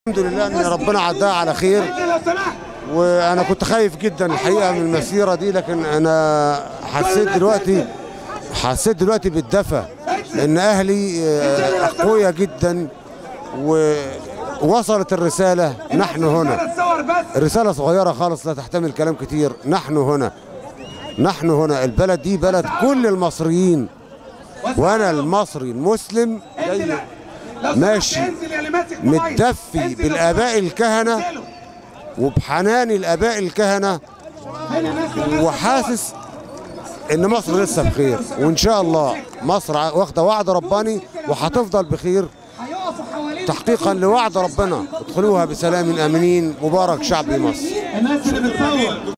الحمد لله ان ربنا عداها على خير وانا كنت خايف جدا الحقيقه من المسيره دي لكن انا حسيت دلوقتي حسيت دلوقتي بالدفى ان اهلي آه، اقوياء جدا ووصلت الرساله نحن هنا رساله صغيره خالص لا تحتمل كلام كتير نحن هنا نحن هنا البلد دي بلد كل المصريين وانا المصري المسلم جاي ماشي متدفي بالاباء الكهنه وبحنان الاباء الكهنه وحاسس ان مصر لسه بخير وان شاء الله مصر ع- واخده وعد رباني وهتفضل بخير تحقيقا لوعد ربنا ادخلوها بسلام امنين مبارك شعب مصر الناس اللي بتصور